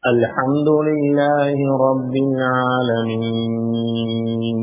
الحمد لله رب العالمين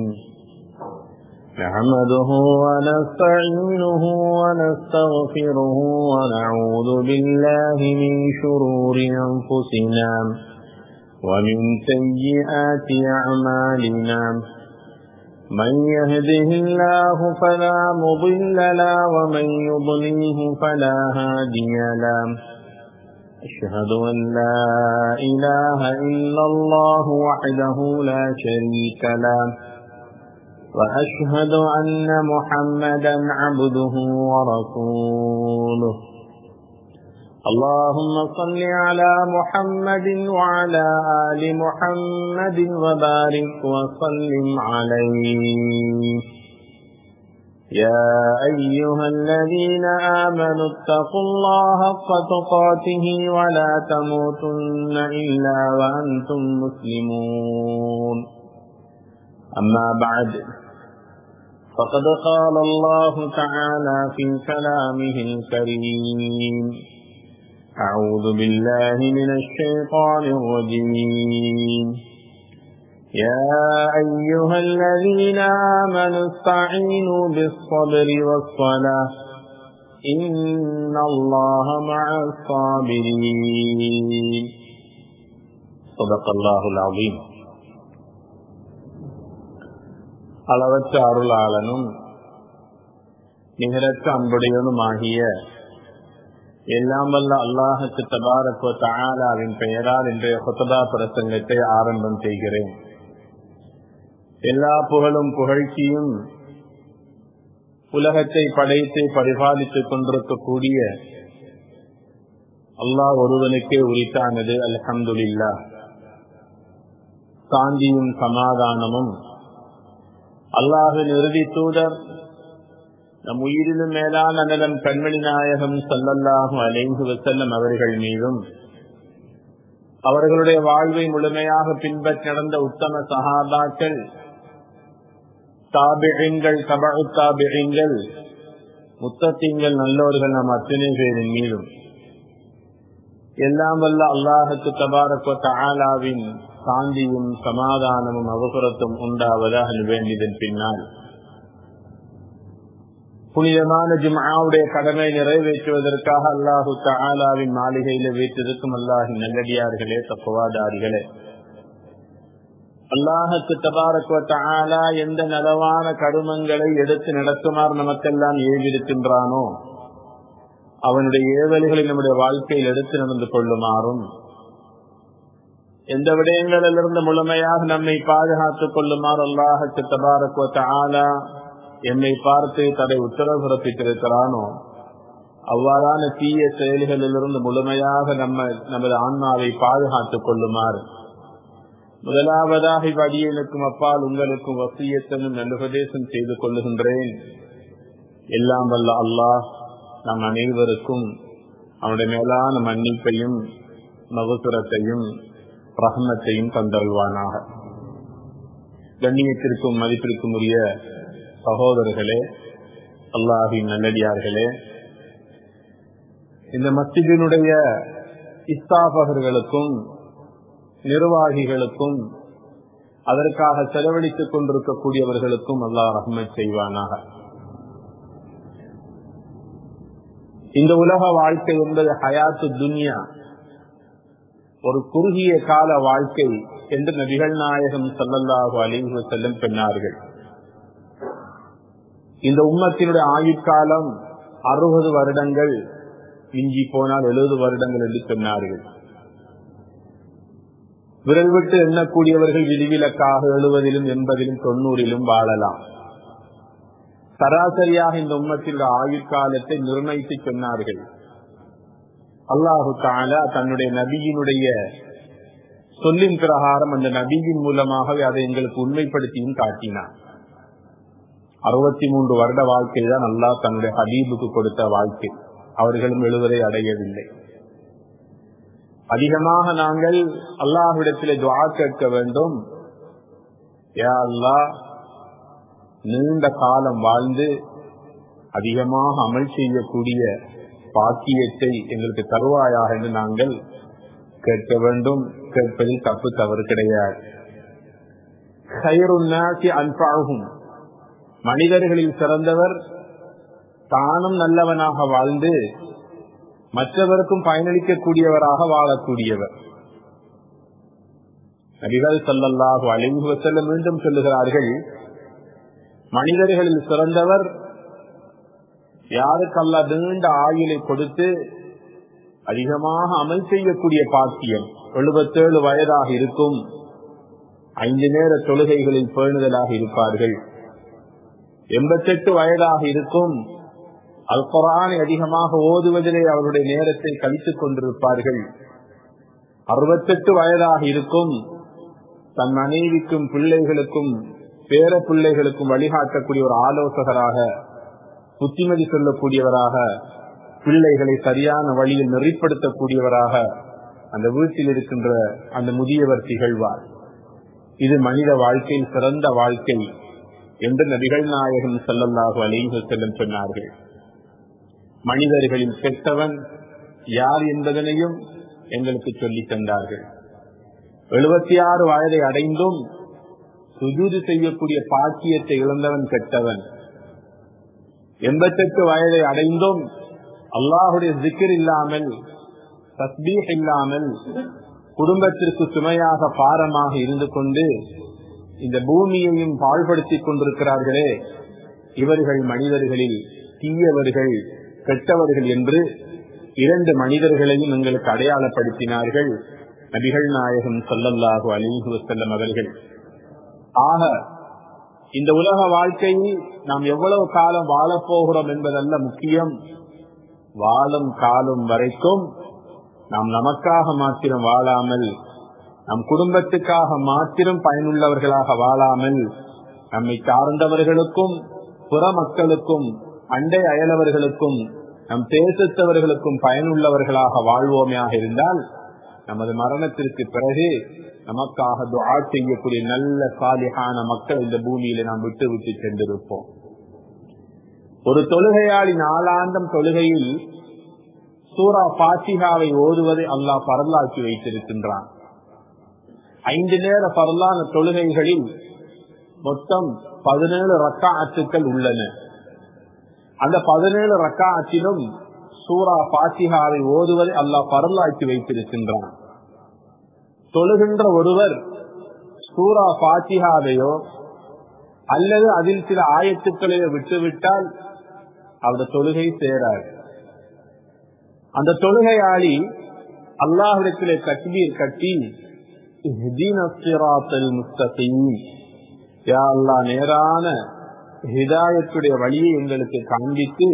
نحمده ونستعينه ونستغفره ونعوذ بالله من شرور أنفسنا ومن سيئات أعمالنا من يهده الله فلا مضل له ومن يضلله فلا هادي له أشهد أن لا إله إلا الله وحده لا شريك له وأشهد أن محمدا عبده ورسوله اللهم صل على محمد وعلى آل محمد وبارك وسلم عليه يا أيها الذين آمنوا اتقوا الله حق تقاته ولا تموتن إلا وأنتم مسلمون أما بعد فقد قال الله تعالى في كلامه الكريم أعوذ بالله من الشيطان الرجيم يا أيها الذين آمنوا استعينوا بالصبر والصلاة إن الله مع الصابرين صدق الله العظيم அளவற்ற அருளாளனும் நிகரற்ற அன்புடையனுமாகிய எல்லாம் வல்ல அல்லாஹுக்கு தபாரக் தாலாவின் பெயரால் இன்றைய கொத்ததா பிரசங்கத்தை ஆரம்பம் செய்கிறேன் எல்லா புகழும் புகழ்ச்சியும் உலகத்தை படைத்து பரிபாலித்துக் கொண்டிருக்கக்கூடிய அல்லாஹ் ஒருவனுக்கே உரித்தானது அல்ஹம்துல்லா சாந்தியும் சமாதானமும் அல்லாஹின் இறுதி தூதர் நம் உயிரிலும் மேலான நலம் கண்மணி நாயகம் சல்லல்லாஹும் அலைந்து வசல்லம் அவர்கள் மீதும் அவர்களுடைய வாழ்வை முழுமையாக பின்பற்றி நடந்த உத்தம சகாபாக்கள் தாபிழங்கள் தபு தாபிழங்கள் முத்தத்திங்கள் நல்லோர்கள் நம் அத்தனை பேரின் மீதும் எல்லாம் வல்ல அல்லாஹுக்கு தபாரக்க ஆலாவின் சாந்தியும் சமாதானமும் அவசரத்தும் உண்டாவதாக வேண்டியதன் பின்னால் புனிதமான ஜுமாவுடைய கடமை நிறைவேற்றுவதற்காக அல்லாஹு தாலாவின் மாளிகையில வீட்டிருக்கும் அல்லாஹின் நல்லடியார்களே தப்புவாதாரிகளே அல்லாஹுக்கு தபாரக்குவத்தாலா எந்த நலவான கருமங்களை எடுத்து நடத்துமாறு நமக்கெல்லாம் ஏவிருக்கின்றானோ அவனுடைய ஏவல்களை நம்முடைய வாழ்க்கையில் எடுத்து நடந்து கொள்ளுமாறும் எந்த விடயங்களிலிருந்து முழுமையாக நம்மை பாதுகாத்துக் கொள்ளுமாறு அல்லாஹுக்கு தபாரக்குவத்தாலா என்னை பார்த்து தடை உத்தரவு பிறப்பித்திருக்கிறானோ அவ்வாறான தீய செயல்களிலிருந்து முழுமையாக நம்ம நமது ஆன்மாவை பாதுகாத்துக் கொள்ளுமாறு முதலாவதாக இவ்வடியனுக்கும் அப்பால் உங்களுக்கும் வசியத்தனும் நல்லுபதேசம் செய்து கொள்ளுகின்றேன் எல்லாம் வல்ல அல்லாஹ் நம் அனைவருக்கும் அவனுடைய மேலான மன்னிப்பையும் மகுசுரத்தையும் ரஹமத்தையும் தந்தருள்வானாக கண்ணியத்திற்கும் மதிப்பிற்கும் உரிய சகோதரர்களே அல்லாஹின் நல்லடியார்களே இந்த மஸ்ஜிதினுடைய இஸ்தாபகர்களுக்கும் நிர்வாகிகளுக்கும் அதற்காக செலவழித்துக் கொண்டிருக்கக்கூடியவர்களுக்கும் அல்லாஹ் ரஹ்மத் செய்வானாக இந்த உலக வாழ்க்கை என்பது ஹயாத்து துன்யா ஒரு குறுகிய கால வாழ்க்கை என்று நபிகள் நாயகம் சல்லல்லாஹு அலிஹு செல்லும் பெண்ணார்கள் இந்த உம்மத்தினுடைய ஆயுட்காலம் அறுபது வருடங்கள் மிஞ்சி போனால் எழுபது வருடங்கள் என்று சொன்னார்கள் விரல் விட்டு எண்ணக்கூடியவர்கள் விதிவிலக்காக எழுபதிலும் எண்பதிலும் தொண்ணூறிலும் வாழலாம் சராசரியாக இந்த உம்மத்தினுடைய ஆயுட்காலத்தை நிர்ணயித்து சொன்னார்கள் அல்லாஹு தாலா தன்னுடைய நபியினுடைய சொல்லின் பிரகாரம் அந்த நபியின் மூலமாகவே அதை எங்களுக்கு உண்மைப்படுத்தியும் காட்டினார் அறுபத்தி மூன்று வருட வாழ்க்கை தான் அல்லாஹ் தன்னுடைய ஹபீபுக்கு கொடுத்த வாழ்க்கை அவர்களும் எழுவதை அடையவில்லை அதிகமாக நாங்கள் அல்லாஹ்விடத்திலே துவா கேட்க வேண்டும் யா அல்லாஹ் நீண்ட காலம் வாழ்ந்து அதிகமாக அமல் செய்யக்கூடிய பாக்கியத்தை எங்களுக்கு தருவாயாக என்று நாங்கள் கேட்க வேண்டும் கேட்பதில் தப்பு தவறு கிடையாது கயிறுநாசி அன்பாகும் மனிதர்களில் சிறந்தவர் தானும் நல்லவனாக வாழ்ந்து மற்றவருக்கும் பயனளிக்கக்கூடியவராக வாழக்கூடியவர் நபிகள் சல்லல்லாஹு அலைஹி வஸல்லம் மீண்டும் சொல்லுகிறார்கள் மனிதர்களில் சிறந்தவர் யாருக்கு அல்லா நீண்ட ஆயுளை கொடுத்து அதிகமாக அமல் செய்யக்கூடிய பாக்கியம் எழுபத்தேழு வயதாக இருக்கும் ஐந்து நேர தொழுகைகளில் பேணுதலாக இருப்பார்கள் எண்பத்தெட்டு வயதாக இருக்கும் அல் குரானை அதிகமாக ஓதுவதிலே அவருடைய நேரத்தை கழித்துக் கொண்டிருப்பார்கள் அறுபத்தெட்டு வயதாக இருக்கும் தன் மனைவிக்கும் பிள்ளைகளுக்கும் பேர பிள்ளைகளுக்கும் வழிகாட்டக்கூடிய ஒரு ஆலோசகராக புத்திமதி சொல்லக்கூடியவராக பிள்ளைகளை சரியான வழியில் நெறிப்படுத்தக்கூடியவராக அந்த வீட்டில் இருக்கின்ற அந்த முதியவர் திகழ்வார் இது மனித வாழ்க்கையில் சிறந்த வாழ்க்கை என்று நபிகள் நாயகம் செல்லல்லாக அலைந்து செல்லும் சொன்னார்கள் மனிதர்களின் பெற்றவன் யார் என்பதனையும் எங்களுக்கு சொல்லித் தந்தார்கள் எழுபத்தி ஆறு வயதை அடைந்தும் சுஜூது செய்யக்கூடிய பாக்கியத்தை இழந்தவன் கெட்டவன் எண்பத்தெட்டு வயதை அடைந்தும் அல்லாஹுடைய ஜிக்கர் இல்லாமல் தஸ்பீக் இல்லாமல் குடும்பத்திற்கு சுமையாக பாரமாக இருந்து கொண்டு இந்த பூமியையும் பாழ்படுத்திக் கொண்டிருக்கிறார்களே இவர்கள் மனிதர்களில் தீயவர்கள் கெட்டவர்கள் என்று இரண்டு மனிதர்களையும் எங்களுக்கு அடையாளப்படுத்தினார்கள் நபிகள் நாயகம் சொல்லல்லாஹு அலிஹு வசல்லம் அவர்கள் ஆக இந்த உலக வாழ்க்கையில் நாம் எவ்வளவு காலம் வாழப்போகிறோம் என்பதல்ல முக்கியம் வாழும் காலம் வரைக்கும் நாம் நமக்காக மாத்திரம் வாழாமல் நம் குடும்பத்துக்காக மாத்திரம் பயனுள்ளவர்களாக வாழாமல் நம்மை சார்ந்தவர்களுக்கும் புற மக்களுக்கும் அண்டை அயலவர்களுக்கும் நம் தேசத்தவர்களுக்கும் பயனுள்ளவர்களாக வாழ்வோமையாக இருந்தால் நமது மரணத்திற்கு பிறகு நமக்காக துவா செய்யக்கூடிய நல்ல சாலிகான மக்கள் இந்த பூமியில நாம் விட்டு விட்டு சென்றிருப்போம் ஒரு தொழுகையாளி நாளாந்தம் தொழுகையில் சூரா பாத்திகாவை ஓதுவதை அல்லாஹ் பரலாக்கி வைத்திருக்கின்றான் ஐந்து நேர பரலான தொழுகைகளில் மொத்தம் பதினேழு ரக்கா அச்சுக்கள் உள்ளன அந்த பதினேழு ரக்கா அச்சிலும் சூரா பாத்திகாவை ஓதுவதை அல்லாஹ் பரலாக்கி வைத்திருக்கின்றான் தொழுகின்ற ஒருவர் சூரா பாத்திகாவையோ அல்லது அதில் சில ஆயத்துக்களையோ விட்டுவிட்டால் அந்த தொழுகை சேராது அந்த தொழுகையாளி அல்லாஹிடத்திலே கட்பீர் கட்டி நேரான ஹிதாயத்துடைய வழியை எங்களுக்கு காண்பித்து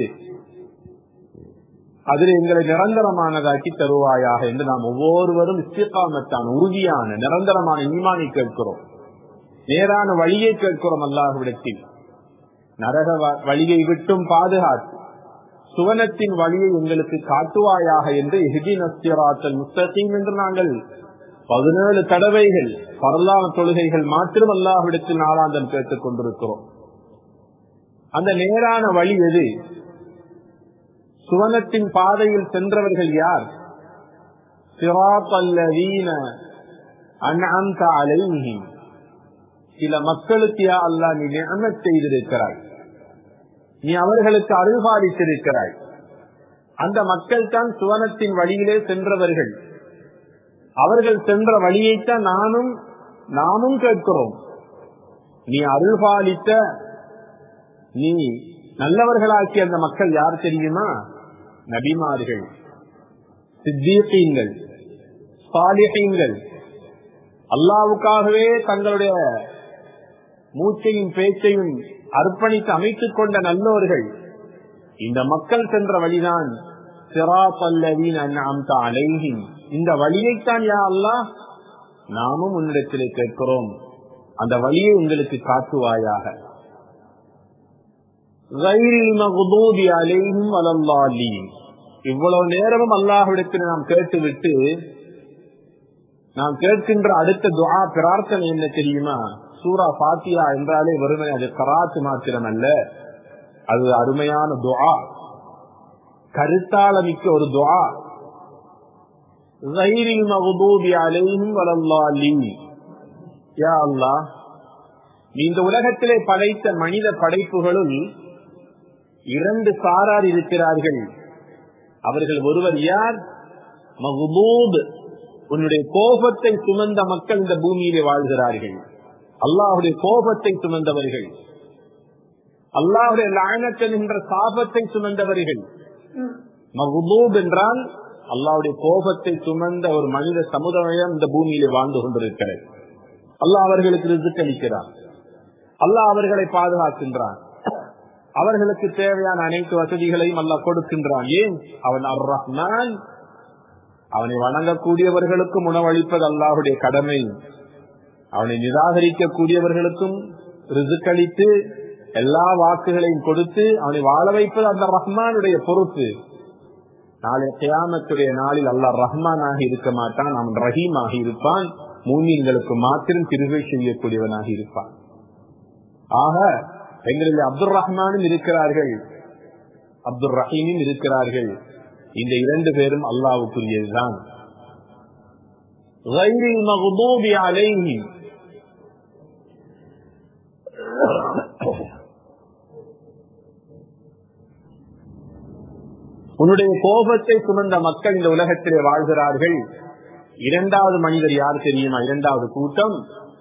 அதில் எங்களை நிரந்தரமானதாக்கி தருவாயாக என்று நாம் ஒவ்வொருவரும் இஸ்திகாமத்தான் உறுதியான நிரந்தரமான ஈமானை கேட்கிறோம் நேரான வழியை கேட்கிறோம் அல்லாஹுவிடத்தில் நரக வழியை விட்டும் பாதுகாத்து சுவனத்தின் வழியை எங்களுக்கு காட்டுவாயாக என்று ஹிதினஸ்திராத்தல் முஸ்தீம் என்று நாங்கள் பதினேழு தடவைகள் பரலான தொழுகைகள் மாத்திரம் அல்லாஹ்விடத்தில் நாளாந்தம் கேட்டுக் கொண்டிருக்கிறோம் அந்த நேரான வழி எது சுவனத்தின் பாதையில் சென்றவர்கள் யார் சிராப்பல்லவீன அன்அம்த அலைஹிம் சில மக்களுக்கு யா அல்லா நீ நியமத் செய்திருக்கிறாய் நீ அவர்களுக்கு அருள்பாலித்திருக்கிறாய் அந்த மக்கள் தான் சுவனத்தின் வழியிலே சென்றவர்கள் அவர்கள் சென்ற வழியைத்தான் நானும் நாமும் கேட்கிறோம் நீ அருள்பாலித்த நீ நல்லவர்களாக்கிய அந்த மக்கள் யார் தெரியுமா நபிமார்கள் சித்தீகங்கள் சாலிஹீன்கள் அல்லாவுக்காகவே தங்களுடைய மூச்சையும் பேச்சையும் அர்ப்பணித்து அமைத்துக் கொண்ட நல்லோர்கள் இந்த மக்கள் சென்ற வழிதான் அலைகின் இந்த வழியைத்தான் யா அல்லா நாமும் உன்னிடத்திலே கேட்கிறோம் அந்த வழியை உங்களுக்கு காட்டுவாயாக இவ்வளவு நேரமும் அல்லாஹிடத்தில் நாம் கேட்டுவிட்டு நாம் கேட்கின்ற அடுத்த துவா பிரார்த்தனை என்ன தெரியுமா சூரா பாத்தியா என்றாலே வெறுமை அது கராத்து மாத்திரம் அல்ல அது அருமையான துவா கருத்தாளமிக்க ஒரு துவா غير المغضوب عليهم ولا الضالين யா அல்லாஹ் நீ இந்த உலகத்திலே படைத்த மனித படைப்புகளுள் இரண்டு சாரார் இருக்கிறார்கள் அவர்கள் ஒருவர் யார் மகுபூப் உன்னுடைய கோபத்தை சுமந்த மக்கள் இந்த பூமியிலே வாழ்கிறார்கள் அல்லாஹுடைய கோபத்தை சுமந்தவர்கள் அல்லாஹுடைய லாயனத்தன் என்ற சாபத்தை சுமந்தவர்கள் மகுபூப் என்றால் அல்லாவுடைய கோபத்தை சுமந்த ஒரு மனித சமுதாயம் இந்த பூமியிலே வாழ்ந்து கொண்டிருக்கிறது அல்லாஹ் அவர்களுக்கு ரிசுக் அளிக்கிறான் அல்லாஹ் அவர்களை பாதுகாக்கின்றான் அவர்களுக்கு தேவையான அனைத்து வசதிகளையும் அல்லாஹ் கொடுக்கின்றான் ஏன் அவன் அர் ரஹ்மான் அவனை வணங்கக்கூடியவர்களுக்கும் உணவளிப்பது அல்லாஹுடைய கடமை அவனை நிராகரிக்கக்கூடியவர்களுக்கும் ரிசுக்களித்து எல்லா வாக்குகளையும் கொடுத்து அவனை வாழ வைப்பது அந்த ரஹ்மானுடைய பொறுப்பு நாளை கியாமத்துடைய நாளில் அல்லாஹ் ரஹ்மானாக இருக்க மாட்டான் அவன் ரஹீமாக இருப்பான் மூமியங்களுக்கு மாத்திரம் திருவை செய்யக்கூடியவனாக இருப்பான் ஆக எங்களில் அப்துல் ரஹ்மானும் இருக்கிறார்கள் அப்துல் ரஹீமும் இருக்கிறார்கள் இந்த இரண்டு பேரும் அல்லாவுக்குரியதுதான் உன்னுடைய கோபத்தை சுமந்த மக்கள் இந்த உலகத்திலே வாழ்கிறார்கள் இரண்டாவது மனிதர் யார் தெரியுமா இரண்டாவது கூட்டம்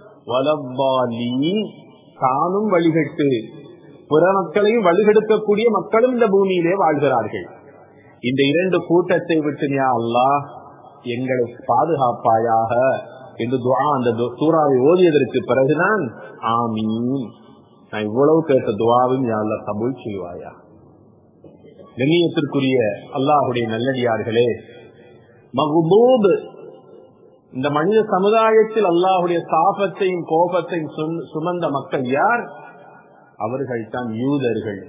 வலப்பாலி தானும் வழிகட்டு பிற மக்களையும் வழிகெடுக்கக்கூடிய மக்களும் இந்த பூமியிலே வாழ்கிறார்கள் இந்த இரண்டு கூட்டத்தை விட்டு யா அல்லாஹ் எங்களை பாதுகாப்பாயாக என்று துவா அந்த சூறாவை ஓதியதற்கு பிறகுதான் ஆமீன் நான் இவ்வளவு கேட்ட துவாவும் யா அல்லா கபூல் செய்வாயா கண்ணியத்திற்குரிய அல்லாஹுடைய நல்லடியார்களே மகுபூப் இந்த மனித சமுதாயத்தில் அல்லாஹுடைய சாபத்தையும் கோபத்தையும் சுமந்த மக்கள் யார் அவர்கள் தான் யூதர்கள்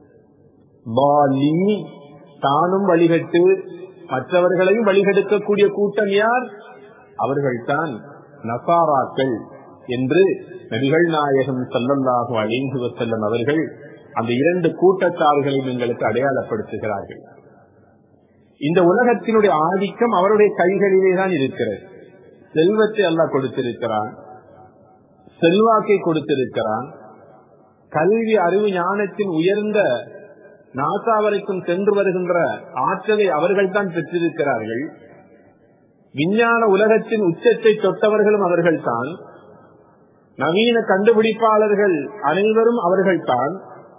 பாலி தானும் வழிகட்டு மற்றவர்களையும் வழிகெடுக்கக்கூடிய கூட்டம் யார் அவர்கள் தான் நசாராக்கள் என்று நபிகள் நாயகம் சல்லல்லாஹு அழிந்து செல்லும் அவர்கள் அந்த இரண்டு கூட்டத்தார்களையும் எங்களுக்கு அடையாளப்படுத்துகிறார்கள் இந்த உலகத்தினுடைய ஆதிக்கம் அவருடைய கைகளிலே தான் இருக்கிறது செல்வத்தை எல்லாம் கொடுத்திருக்கிறான் செல்வாக்கை கொடுத்திருக்கிறான் கல்வி அறிவு ஞானத்தின் உயர்ந்த நாசா வரைக்கும் சென்று வருகின்ற ஆற்றலை அவர்கள் தான் பெற்றிருக்கிறார்கள் விஞ்ஞான உலகத்தின் உச்சத்தை தொட்டவர்களும் அவர்கள் தான் நவீன கண்டுபிடிப்பாளர்கள் அனைவரும் அவர்கள் தான்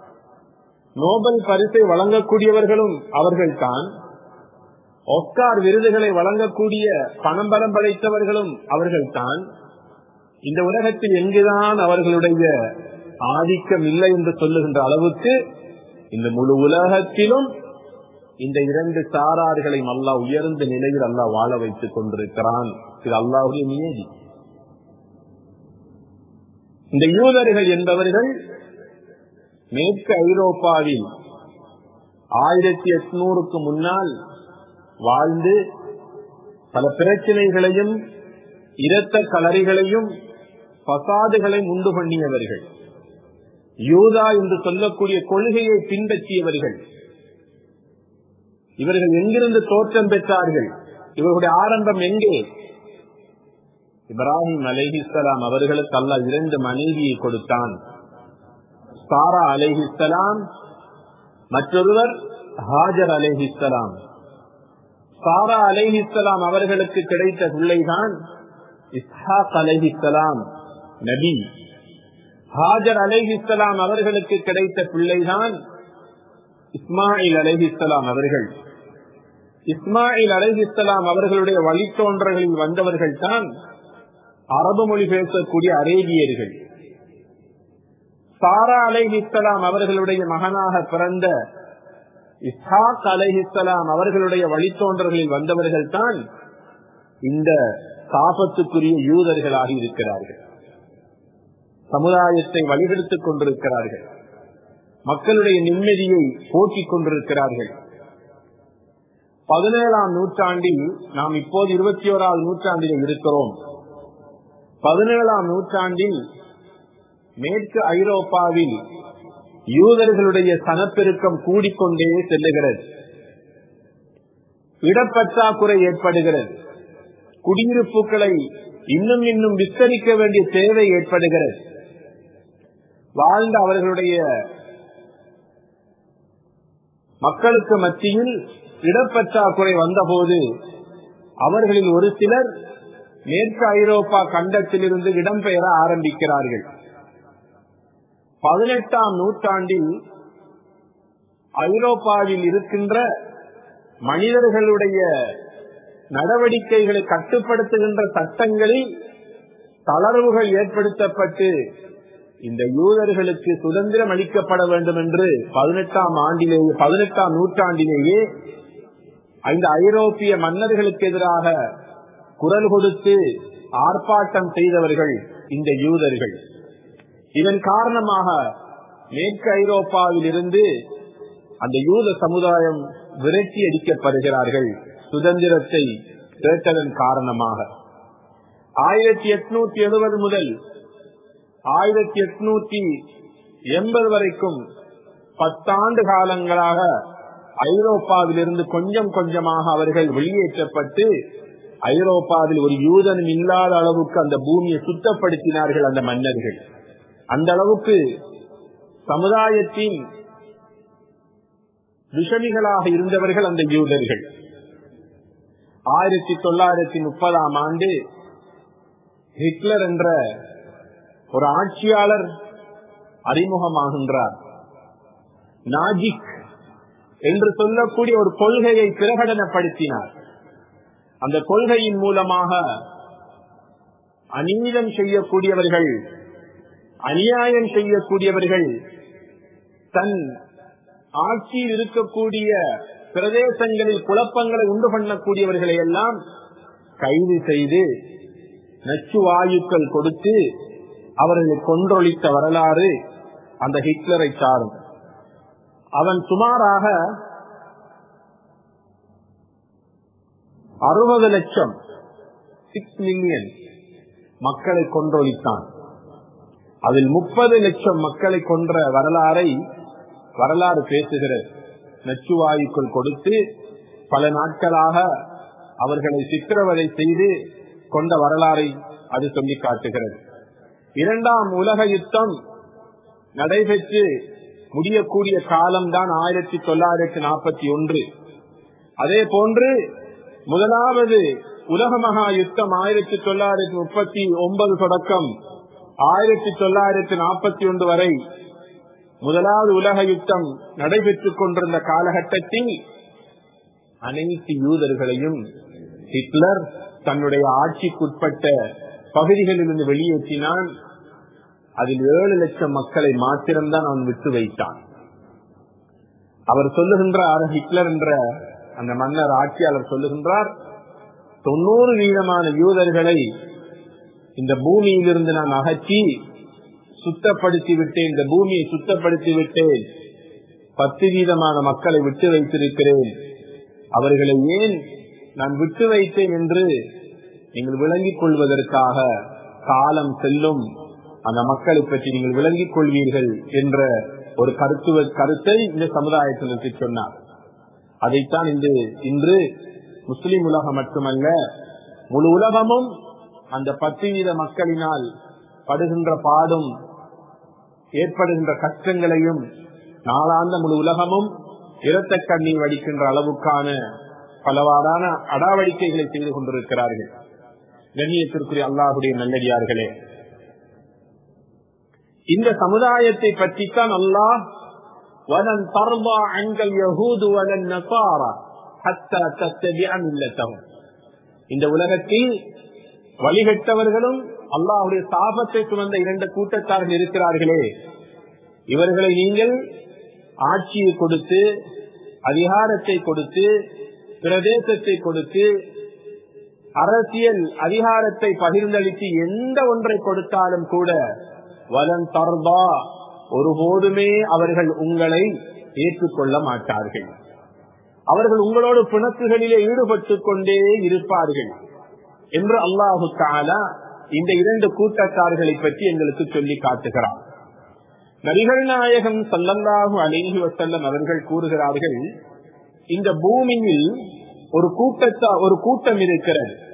நோபல் பரிசை வழங்கக்கூடியவர்களும் அவர்கள் தான் ஒஸ்கார் விருதுகளை வழங்கக்கூடிய பணம் பலம் படைத்தவர்களும் அவர்கள் தான் இந்த உலகத்தில் எங்குதான் அவர்களுடைய ஆதிக்கம் இல்லை என்று சொல்லுகின்ற அளவுக்கு இந்த முழு உலகத்திலும் இந்த இரண்டு சாரார்களையும் அல்லா உயர்ந்த நிலையில் அல்லா வாழ வைத்துக் கொண்டிருக்கிறான் இது அல்லாவுடைய நியதி இந்த யூதர்கள் என்பவர்கள் மேற்கு ஐரோப்பாவில் ஆயிரத்தி எட்நூறுக்கு முன்னால் வாழ்ந்து பல பிரச்சனைகளையும் இரத்த கலரிகளையும் பசாதுகளையும் உண்டு பண்ணியவர்கள் யூதா என்று சொல்லக்கூடிய கொள்கையை பின்பற்றியவர்கள் இவர்கள் எங்கிருந்து தோற்றம் பெற்றார்கள் இவர்களுடைய ஆரம்பம் எங்கே இப்ராஹிம் அலைஹிஸ்லாம் அவர்களுக்கு அல்ல இரண்டு மனைவியை கொடுத்தான் சாரா அலைஹிஸ்லாம் மற்றொருவர் ஹாஜர் அலைஹிஸ்லாம் சாரா அலைஹிஸ்லாம் அவர்களுக்கு கிடைத்த பிள்ளைதான் இஸ்ஹாக் அலைஹிஸ்லாம் நபி ஹாஜர் அலைஹிஸ்லாம் அவர்களுக்கு கிடைத்த பிள்ளைதான் இஸ்மாயில் அலைஹிஸ்லாம் அவர்கள் இஸ்மாயில் அலைஹிஸ்லாம் அவர்களுடைய வழித்தோன்றர்களில் வந்தவர்கள் தான் அரபு மொழி பேசக்கூடிய அரேபியர்கள் சாரா அலைஹிஸ்லாம் அவர்களுடைய மகனாக பிறந்த இஸ்ஹாக் அலைஹிஸ்லாம் அவர்களுடைய வழித்தோன்றர்களில் வந்தவர்கள் தான் இந்த சாபத்துக்குரிய யூதர்களாக இருக்கிறார்கள் சமுதாயத்தை வழிகெடுத்துக் கொண்டிருக்கிறார்கள் மக்களுடைய நிம்மதியை போக்கிக் கொண்டிருக்கிறார்கள் பதினேழாம் நூற்றாண்டில் நாம் இப்போது இருபத்தி ஓராவது நூற்றாண்டில் இருக்கிறோம் பதினேழாம் நூற்றாண்டில் மேற்கு ஐரோப்பாவில் யூதர்களுடைய சனப்பெருக்கம் கூடிக்கொண்டே செல்லுகிறது இடப்பற்றாக்குறை ஏற்படுகிறது குடியிருப்புகளை இன்னும் இன்னும் விஸ்தரிக்க வேண்டிய தேவை ஏற்படுகிறது வாழ்ந்த அவர்களுடைய மக்களுக்கு மத்தியில் இடப்பற்றாக்குறை வந்தபோது அவர்களில் ஒரு சிலர் மேற்கு ஐரோப்பா கண்டத்திலிருந்து இடம்பெயர ஆரம்பிக்கிறார்கள் பதினெட்டாம் நூற்றாண்டில் ஐரோப்பாவில் இருக்கின்ற மனிதர்களுடைய நடவடிக்கைகளை கட்டுப்படுத்துகின்ற சட்டங்களில் தளர்வுகள் ஏற்படுத்தப்பட்டு இந்த யூதர்களுக்கு சுதந்திரம் அளிக்கப்பட வேண்டும் என்று பதினெட்டாம் ஆண்டிலேயே பதினெட்டாம் நூற்றாண்டிலேயே இந்த ஐரோப்பிய மன்னர்களுக்கு எதிராக குரல் கொடுத்து ஆர்ப்பாட்டம் செய்தவர்கள் இந்த யூதர்கள் இதன் காரணமாக மேற்கு ஐரோப்பாவில் இருந்து அந்த யூத சமுதாயம் விரட்டி அடிக்கப்படுகிறார்கள் சுதந்திரத்தை கேட்டதன் காரணமாக ஆயிரத்தி எட்நூத்தி எழுபது முதல் ஆயிரத்தி எட்நூத்தி எண்பது வரைக்கும் பத்தாண்டு காலங்களாக ஐரோப்பாவிலிருந்து கொஞ்சம் கொஞ்சமாக அவர்கள் வெளியேற்றப்பட்டு ஐரோப்பாவில் ஒரு யூதனும் இல்லாத அளவுக்கு அந்த பூமியை சுத்தப்படுத்தினார்கள் அந்த மன்னர்கள் அந்த அளவுக்கு சமுதாயத்தின் விஷமிகளாக இருந்தவர்கள் அந்த யூதர்கள் ஆயிரத்தி தொள்ளாயிரத்தி முப்பதாம் ஆண்டு ஹிட்லர் என்ற ஒரு ஆட்சியாளர் அறிமுகமாகின்றார் நாஜிக் என்று சொல்லக்கூடிய ஒரு கொள்கையை பிரகடனப்படுத்தினார் அந்த கொள்கையின் மூலமாக அநீதம் செய்யக்கூடியவர்கள் அநியாயம் செய்யக்கூடியவர்கள் தன் ஆட்சியில் இருக்கக்கூடிய பிரதேசங்களில் குழப்பங்களை உண்டு பண்ணக்கூடியவர்களை எல்லாம் கைது செய்து நச்சு வாயுக்கள் கொடுத்து அவர்களை கொன்றொழித்த வரலாறு அந்த ஹிட்லரை சாரும் அவன் சுமாராக அறுபது லட்சம் சிக்ஸ் மில்லியன் மக்களை கொன்றொழித்தான் அதில் முப்பது லட்சம் மக்களை கொன்ற வரலாறை வரலாறு பேசுகிறது நச்சுவாயுக்கள் கொடுத்து பல நாட்களாக அவர்களை சித்திரவதை செய்து கொண்ட வரலாறை அது சொல்லி காட்டுகிறது இரண்டாம் உலக யுத்தம் நடைபெற்று முடியக்கூடிய காலம்தான் ஆயிரத்தி தொள்ளாயிரத்தி நாற்பத்தி ஒன்று அதே போன்று முதலாவது உலக மகா யுத்தம் ஆயிரத்தி தொள்ளாயிரத்தி முப்பத்தி ஒன்பது தொடக்கம் ஆயிரத்தி தொள்ளாயிரத்தி நாற்பத்தி ஒன்று வரை முதலாவது உலக யுத்தம் நடைபெற்றுக் கொண்டிருந்த காலகட்டத்தில் அனைத்து யூதர்களையும் ஹிட்லர் தன்னுடைய ஆட்சிக்குட்பட்ட பகுதிகளிலிருந்து வெளியேற்றினான் அதில் ஏழு லட்சம் மக்களை மாத்திரம்தான் அவன் விட்டு வைத்தான் அவர் சொல்லுகின்றார் ஹிட்லர் என்ற அந்த மன்னர் ஆட்சியாளர் சொல்லுகின்றார் தொண்ணூறு வீதமான யூதர்களை இந்த பூமியிலிருந்து நான் அகற்றி சுத்தப்படுத்தி விட்டேன் இந்த பூமியை சுத்தப்படுத்தி விட்டேன் பத்து வீதமான மக்களை விட்டு வைத்திருக்கிறேன் அவர்களை ஏன் நான் விட்டு வைத்தேன் என்று நீங்கள் விளங்கிக் கொள்வதற்காக காலம் செல்லும் அந்த மக்களை பற்றி நீங்கள் விளங்கிக் கொள்வீர்கள் என்ற ஒரு கருத்துவ கருத்தை இந்த சமுதாயத்தினருக்கு சொன்னார் அதைத்தான் இன்று இன்று முஸ்லிம் உலகம் மட்டுமல்ல முழு உலகமும் அந்த பத்து வீத மக்களினால் படுகின்ற பாடும் ஏற்படுகின்ற கஷ்டங்களையும் நாளாந்த முழு உலகமும் இரத்த கண்ணீர் வடிக்கின்ற அளவுக்கான பலவாறான அடாவடிக்கைகளை செய்து கொண்டிருக்கிறார்கள் கண்ணியத்திற்குரிய அல்லாஹுடைய நல்லடியார்களே இந்த சமுதாயத்தை பற்றித்தான் அல்லாஹ் வலன் தர்பா அங்கள் யஹூது வலன் நசாரா ஹத்தா தத்தபிஅ மில்லத்தஹும் இந்த உலகத்தில் வழிகட்டவர்களும் அல்லாஹுடைய சாபத்தை சுமந்த இரண்டு கூட்டத்தார்கள் இருக்கிறார்களே இவர்களை நீங்கள் ஆட்சியை கொடுத்து அதிகாரத்தை கொடுத்து பிரதேசத்தை கொடுத்து அரசியல் அதிகாரத்தை பகிர்ந்தளித்து எந்த ஒன்றை கொடுத்தாலும் கூட வலன் தர்பா ஒருபோதுமே அவர்கள் உங்களை ஏற்றுக்கொள்ள மாட்டார்கள் அவர்கள் உங்களோடு பிணக்குகளிலே ஈடுபட்டுக் கொண்டே இருப்பார்கள் என்று அல்லாஹு தாலா இந்த இரண்டு கூட்டத்தார்களை பற்றி எங்களுக்கு சொல்லி காட்டுகிறார் நபிகள் நாயகம் சல்லல்லாஹு அலிஹி வசல்லம் அவர்கள் கூறுகிறார்கள் இந்த பூமியில் ஒரு கூட்டத்தா ஒரு கூட்டம் இருக்கிறது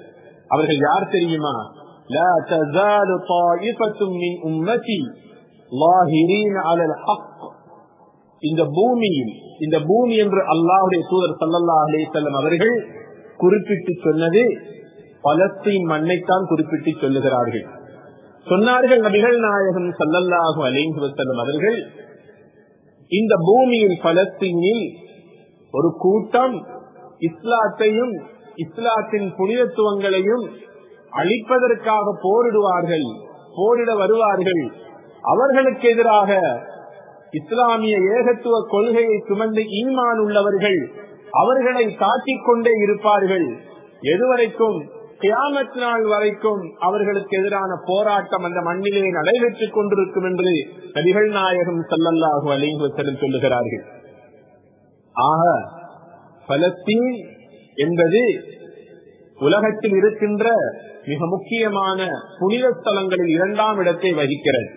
அவர்கள் யார் தெரியுமா لا تزال طائفة من أمتي ظاهرين على الحق இந்த பூமியில் இந்த பூமி என்று அல்லாஹுடைய தூதர் சல்லல்லா அலேசல்லம் அவர்கள் குறிப்பிட்டு சொன்னது பலஸ்தீன் மண்ணைத்தான் குறிப்பிட்டு சொல்லுகிறார்கள் சொன்னார்கள் நபிகள் நாயகம் சல்லல்லாஹு அலேஹி வசல்லம் அவர்கள் இந்த பூமியில் பலஸ்தீனில் ஒரு கூட்டம் இஸ்லாத்தையும் இஸ்லாத்தின் புனிதத்துவங்களையும் அழிப்பதற்காக போரிடுவார்கள் போரிட வருவார்கள் அவர்களுக்கு எதிராக இஸ்லாமிய ஏகத்துவ கொள்கையை சுமந்து ஈமான் உள்ளவர்கள் அவர்களை தாக்கிக் கொண்டே இருப்பார்கள் எதுவரைக்கும் கியாமத் நாள் வரைக்கும் அவர்களுக்கு எதிரான போராட்டம் அந்த மண்ணிலே நடைபெற்றுக் கொண்டிருக்கும் என்று நபிகள் நாயகம் சல்லல்லாஹு அலிஹசலம் சொல்லுகிறார்கள் ஆக பலஸ்தீன் என்பது உலகத்தில் இருக்கின்ற மிக முக்கியமான புனித ஸ்தலங்களில் இரண்டாம் இடத்தை வகிக்கிறது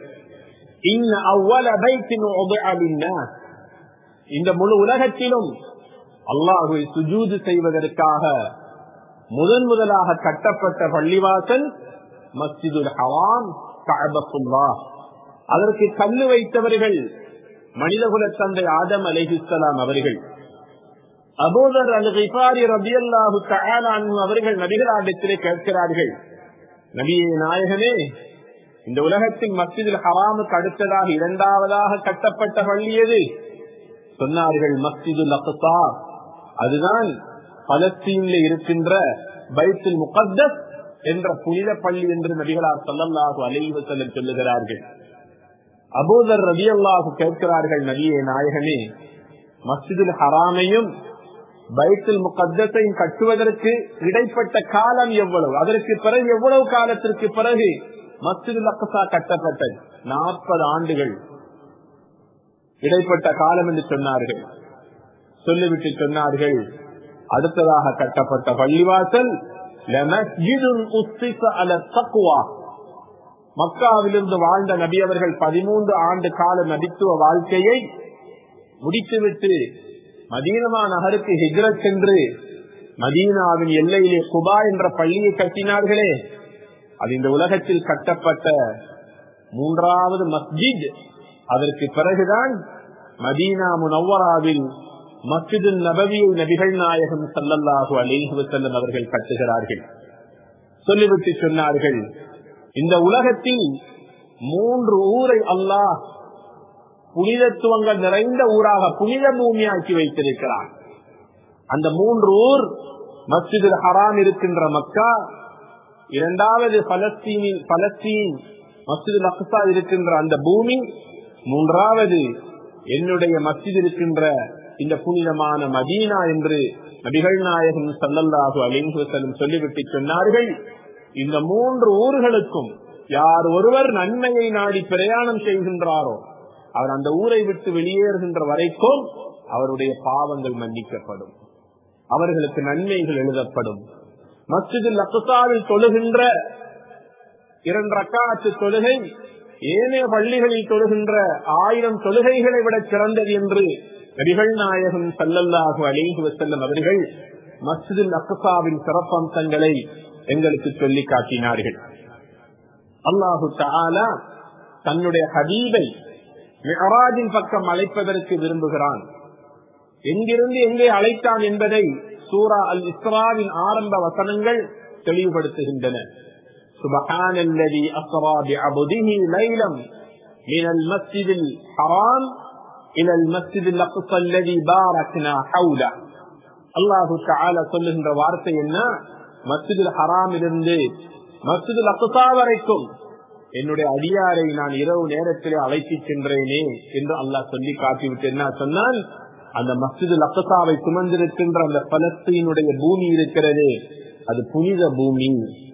இந்த முழு உலகத்திலும் அல்லாஹுவை சுஜூது செய்வதற்காக முதன் முதலாக கட்டப்பட்ட பள்ளிவாசல் மஸ்ஜிதுல் ஹவான் கஅபத்துல்லா அதற்கு கல்லு வைத்தவர்கள் மனிதகுல தந்தை ஆதம் அலைஹிஸ்லாம் அவர்கள் அபோதர் அல் கிஃபாரி ரபியல்லாஹு தஆலான் அவர்கள் நபிகளாரிடத்திலே கேட்கிறார்கள் நபியே நாயகனே இந்த உலகத்தின் மஸ்ஜிதில் ஹராமுக்கு அடுத்ததாக இரண்டாவதாக கட்டப்பட்ட பள்ளி எது சொன்னார்கள் மஸ்ஜிதுல் அக்சா அதுதான் பலஸ்தீன்ல இருக்கின்ற பைத்துல் முகத்தஸ் என்ற புனித பள்ளி என்று நபிகளார் சல்லல்லாஹு அலைவசல்லம் சொல்லுகிறார்கள் அபூதர் ரவி அல்லாஹு கேட்கிறார்கள் நபியே நாயகனே மஸ்ஜிதுல் ஹராமையும் பைத்துல் முகத்தஸையும் கட்டுவதற்கு இடைப்பட்ட காலம் எவ்வளவு அதற்கு பிறகு எவ்வளவு காலத்திற்கு பிறகு மஸ்ஜிதுல் அக்சா கட்டப்பட்டது நாற்பது ஆண்டுகள் இடைப்பட்ட காலம் என்று சொன்னார்கள் சொல்லிவிட்டு சொன்னார்கள் அடுத்ததாக கட்டப்பட்ட பள்ளிவாசல் மக்காவிலிருந்து வாழ்ந்த நபி அவர்கள் பதிமூன்று ஆண்டு கால நபித்துவ வாழ்க்கையை முடித்துவிட்டு மதீனமா நகருக்கு ஹிஜ்ரத் சென்று மதீனாவின் எல்லையிலே குபா என்ற பள்ளியை கட்டினார்களே அது இந்த உலகத்தில் கட்டப்பட்ட மூன்றாவது மஸ்ஜித் அதற்கு பிறகுதான் மதீனா முனவராவில் மஸ்ஜிது நபவியை நபிகள் நாயகம் சல்லல்லாஹு அலேஹு செல்லம் அவர்கள் கட்டுகிறார்கள் சொல்லிவிட்டு சொன்னார்கள் இந்த உலகத்தில் மூன்று ஊரை அல்லாஹ் புனிதத்துவங்கள் நிறைந்த ஊராக புனித பூமியாக்கி வைத்திருக்கிறார் அந்த மூன்று ஊர் மஸ்ஜிது ஹராம் இருக்கின்ற மக்கா இரண்டாவது பலஸ்தீனில் பலஸ்தீன் மஸ்ஜிது அக்சா இருக்கின்ற அந்த பூமி மூன்றாவது என்னுடைய மஸ்ஜித் இருக்கின்ற இந்த புனிதமான மதீனா என்று நபிகள் நாயகம் சல்லல்லாஹு அலிங்குசலம் சொல்லிவிட்டு சொன்னார்கள் இந்த மூன்று ஊர்களுக்கும் யார் ஒருவர் நன்மையை நாடி பிரயாணம் செய்கின்றாரோ அவர் அந்த ஊரை விட்டு வெளியேறுகின்ற வரைக்கும் அவருடைய பாவங்கள் மன்னிக்கப்படும் அவர்களுக்கு நன்மைகள் எழுதப்படும் மஸ்ஜிதில் அக்குசாவில் தொழுகின்ற இரண்டு ரக்காத்து தொழுகை ஏனைய பள்ளிகளில் தொழுகின்ற ஆயிரம் தொழுகைகளை விட சிறந்தது என்று நபிகள் நாயகம் சல்லல்லாஹு அலிஹு வசல்லம் அவர்கள் மஸ்ஜிதில் அக்கசாவின் சிறப்பம்சங்களை எங்களுக்கு சொல்லி காட்டினார்கள் அல்லாஹு தாலா தன்னுடைய ஹபீபை மெஹராஜின் பக்கம் அழைப்பதற்கு விரும்புகிறான் எங்கிருந்து எங்கே அழைத்தான் என்பதை சூரா அல் இஸ்ராவின் ஆரம்ப வசனங்கள் தெளிவுபடுத்துகின்றன سبحان الذي أسرى بعبده ليلا من المسجد الحرام إلى المسجد الأقصى الذي باركنا حوله அல்லாஹு தாலா சொல்லுகின்ற வார்த்தை என்ன மஸ்ஜிதுல் ஹராமிலிருந்து மஸ்ஜிதுல் அக்சா வரைக்கும் என்னுடைய அடியாரை நான் இரவு நேரத்திலே அழைத்து சென்றேனே என்று அல்லாஹ் சொல்லி காட்டிவிட்டு என்ன சொன்னால் அந்த மஸ்ஜிதுல் அக்சாவை சுமந்திருக்கின்ற அந்த பலஸ்தீனுடைய பூமி இருக்கிறது அது புனித பூமி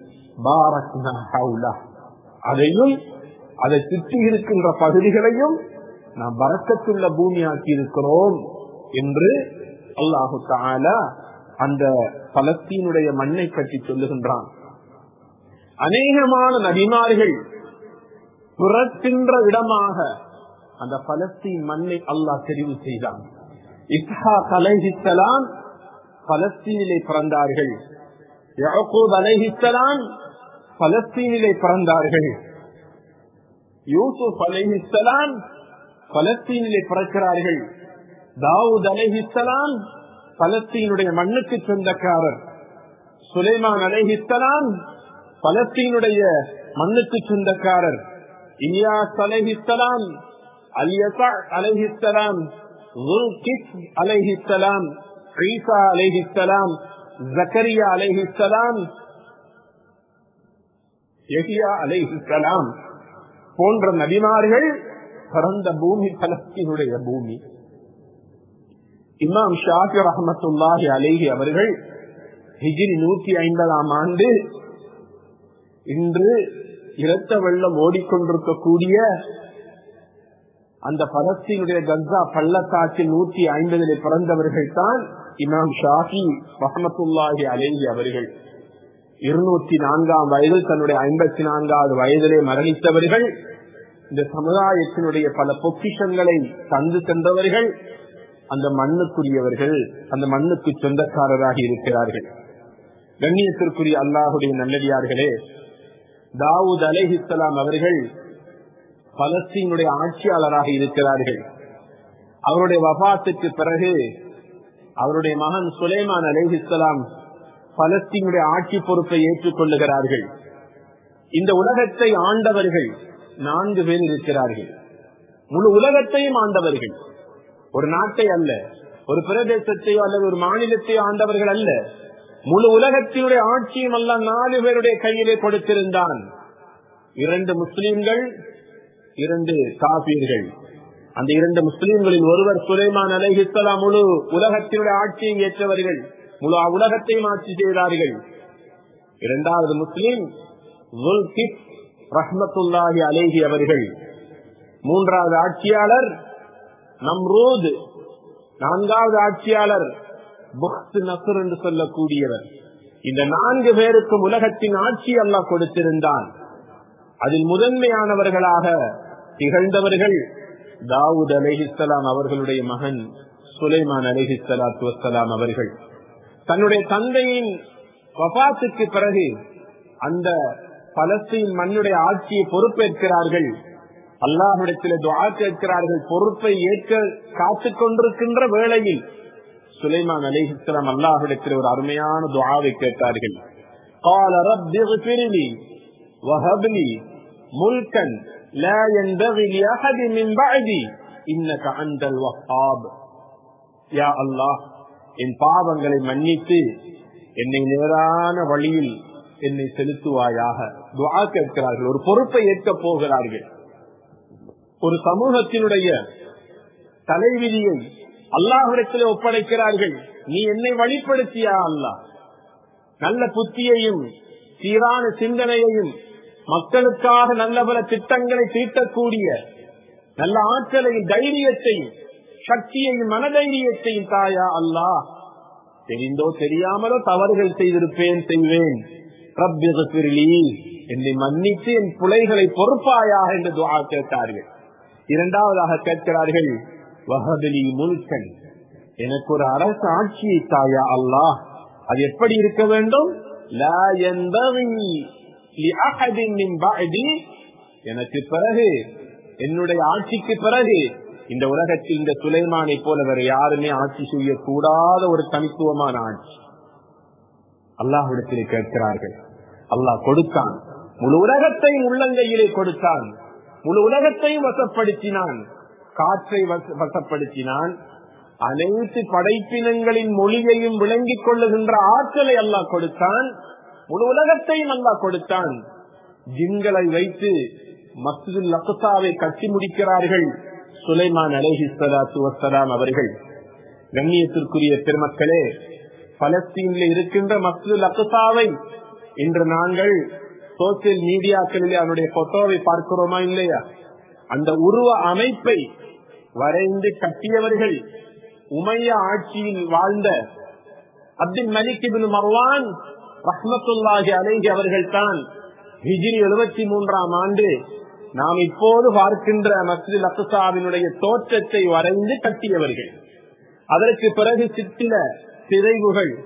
அதையும் அதை சுற்றி இருக்கின்ற பகுதிகளையும் நாம் வரக்கத்துள்ள பூமியாக்கி இருக்கிறோம் என்று அல்லாஹு தாலா அந்த பலஸ்தீனுடைய மண்ணை பற்றி சொல்லுகின்றான் அநேகமான நபிமார்கள் பிறக்கின்ற இடமாக அந்த பலஸ்தீன் மண்ணை அல்லாஹ் தெரிவு செய்தான் இஸ்ஹா கலைஹித்தலாம் பலஸ்தீனிலே பிறந்தார்கள் யாக்கூப் அலைஹிஸ்ஸலாம் பலஸ்தீனிலே பிறந்தார்கள் யூசுப் அலைஹிஸ்ஸலாம் பலஸ்தீனிலே பிறக்கிறார்கள் தாவூத் அலைஹிஸ்ஸலாம் பலஸ்தீனுடைய மண்ணுக்கு சொந்தக்காரர் சுலைமான் அலைஹிஸ்ஸலாம் பலஸ்தீனுடைய மண்ணுக்கு சொந்தக்காரர் இலியாஸ் அலைஹிஸ்ஸலாம் அலியசா அலைஹிஸ்ஸலாம் அலைஹிஸ்ஸலாம் ஈசா அலைஹிஸ்ஸலாம் ஜக்கரியா அலைஹிஸ்ஸலாம் எஹியா அலைஹிஸ்ஸலாம் போன்ற நபிமார்கள் பிறந்த பூமி பலஸ்தீனுடைய பூமி இமாம் ஷாஃபி ரஹமத்துல்லாஹி அலேஹி அவர்கள் ஹிஜிரி நூத்தி ஐம்பதாம் ஆண்டு இன்று இரத்த வெள்ளம் ஓடிக்கொண்டிருக்கக்கூடிய அந்த பலஸ்தீனுடைய கஸ்ஸா பள்ளத்தாக்கில் நூத்தி ஐம்பதிலே பிறந்தவர்கள் தான் இமாம் ஷாஃபி ரஹமத்துல்லாஹி அலேஹி அவர்கள் இருநூத்தி நான்காம் வயதில் தன்னுடைய ஐம்பத்தி நான்காவது வயதிலே மரணித்தவர்கள் இந்த சமுதாயத்தினுடைய பல பொக்கிஷங்களை தந்து சென்றவர்கள் அந்த மண்ணுக்குரியவர்கள் அந்த மண்ணுக்கு சொந்தக்காரராக இருக்கிறார்கள் கண்ணியத்திற்குரிய அல்லாஹுடைய நல்லடியார்களே தாவூத் அலேஹிஸ்லாம் அவர்கள் பலஸ்தீனுடைய ஆட்சியாளராக இருக்கிறார்கள் அவருடைய வபாத்துக்கு பிறகு அவருடைய மகன் சுலைமான் அலேஹிஸ்லாம் பலஸ்தீனுடைய ஆட்சி பொறுப்பை ஏற்றுக் கொள்ளுகிறார்கள் இந்த உலகத்தை ஆண்டவர்கள் நான்கு பேர் இருக்கிறார்கள் முழு உலகத்தையும் ஆண்டவர்கள் ஒரு நாட்டை அல்ல ஒரு பிரதேசத்தையோ அல்லது ஒரு மாநிலத்தையோ ஆண்டவர்கள் அல்ல முழு உலகத்தினுடைய ஆட்சியும் அல்ல நாலு பேருடைய கையிலே கொடுத்திருந்தான் இரண்டு முஸ்லிம்கள் இரண்டு காபீர்கள் அந்த இரண்டு முஸ்லிம்களில் ஒருவர் சுலைமான் அலைஹிஸ்லாம் முழு உலகத்தினுடைய ஆட்சியை ஏற்றவர்கள் முழு உலகத்தையும் ஆட்சி செய்தார்கள் இரண்டாவது முஸ்லிம் ரஹ்மத்துல்லாஹி அலேஹி அவர்கள் மூன்றாவது ஆட்சியாளர் நம்ரோது நான்காவது ஆட்சியாளர் புக்த் நசர் என்று சொல்லக்கூடியவர் இந்த நான்கு பேருக்கும் உலகத்தின் ஆட்சி அல்லாஹ் கொடுத்திருந்தான் அதில் முதன்மையானவர்களாக திகழ்ந்தவர்கள் தாவூத் அலிஹிஸ்லாம் அவர்களுடைய மகன் சுலைமான் அலிஹிஸ்லாத்து வசலாம் அவர்கள் தன்னுடைய தந்தையின் வபாத்துக்கு பிறகு அந்த பலஸ்தீன் மண்ணுடைய ஆட்சியை பொறுப்பேற்கிறார்கள் அல்லாஹிடத்தில் துவா கேட்கிறார்கள் பொறுப்பை ஏற்க காத்துக் கொண்டிருக்கின்ற வேளையில் சுலைமான் அலிஹிஸ்லாம் அல்லாஹிடத்தில் ஒரு அருமையான துவாவை கேட்டார்கள் قال رب اغفر لي وهب لي ملكا لا ينبغي لأحد من بعدي إنك أنت الوهاب يا الله என் பாவங்களை மன்னித்து என்னை நேரான வழியில் என்னை செலுத்துவாயாக துவா கேட்கிறார்கள் ஒரு பொறுப்பை ஏற்கப் போகிறார்கள் ஒரு சமூகத்தினுடைய தலைவிதியை அல்லாஹிடத்தில் ஒப்படைக்கிறார்கள் நீ என்னை வழிப்படுத்தியா அல்லாஹ் நல்ல புத்தியையும் சீரான சிந்தனையையும் மக்களுக்காக நல்ல பல திட்டங்களை தீட்டக்கூடிய நல்ல ஆற்றலையும் தைரியத்தையும் சக்தியையும் மனதைரியத்தையும் தாயா அல்லாஹ் தெரிந்தோ தெரியாமலோ தவறுகள் செய்திருப்பேன் செய்வேன் என்னை மன்னித்து என் பிழைகளை பொறுப்பாயாக என்று துவா கேட்டார்கள் இரண்டாவதாக கேட்கிறார்கள் வகதலி முல்கன் எனக்கு ஒரு அரசு ஆட்சியை தாயா அல்லாஹ் அது எப்படி இருக்க வேண்டும் எனக்கு பிறகு என்னுடைய ஆட்சிக்கு பிறகு இந்த உலகத்தில் இந்த சுலைமானை போல வேற யாருமே ஆட்சி செய்யக்கூடாத ஒரு தனித்துவமான ஆட்சி அல்லாஹிடத்திலே கேட்கிறார்கள் அல்லாஹ் கொடுத்தான் முழு உலகத்தையும் உள்ளங்கையிலே கொடுத்தான் முழு உலகத்தையும் வசப்படுத்தினான் காற்றை வசப்படுத்தினான் அனைத்து படைப்பினங்களின் மொழியையும் விளங்கிக் கொள்ளுகின்ற ஆற்றலை அல்லாஹ் கொடுத்தான் முழு உலகத்தையும் அல்லாஹ் கொடுத்தான் ஜின்களை வைத்து மஸ்ஜிதுல் லக்சாவை கட்டி முடிக்கிறார்கள் சுலைமான் அலேஹி சலாத்து வசலாம் அவர்கள் கண்ணியத்திற்குரிய பெருமக்களே பலஸ்தீனில் இருக்கின்ற மஸ்ஜிதுல் அக்சாவை இன்று நாங்கள் சோசியல் மீடியாக்களிலே அவனுடைய போட்டோவை பார்க்கிறோமா இல்லையா அந்த உருவ அமைப்பை வரைந்து கட்டியவர்கள் உமைய ஆட்சியில் வாழ்ந்த அப்துல் மலிக் இபின் மர்வான் ரஹ்மத்துல்லாஹி அலைஹி அவர்கள் தான் ஹிஜிரி எழுபத்தி மூன்றாம் ஆண்டு நாம் இப்போது பார்க்கின்ற மஸ்ஜித் அக்சாவினுடைய தோற்றத்தை வரைந்து கட்டியவர்கள் அதற்கு பிறகு சித்தில சிதைவுகள்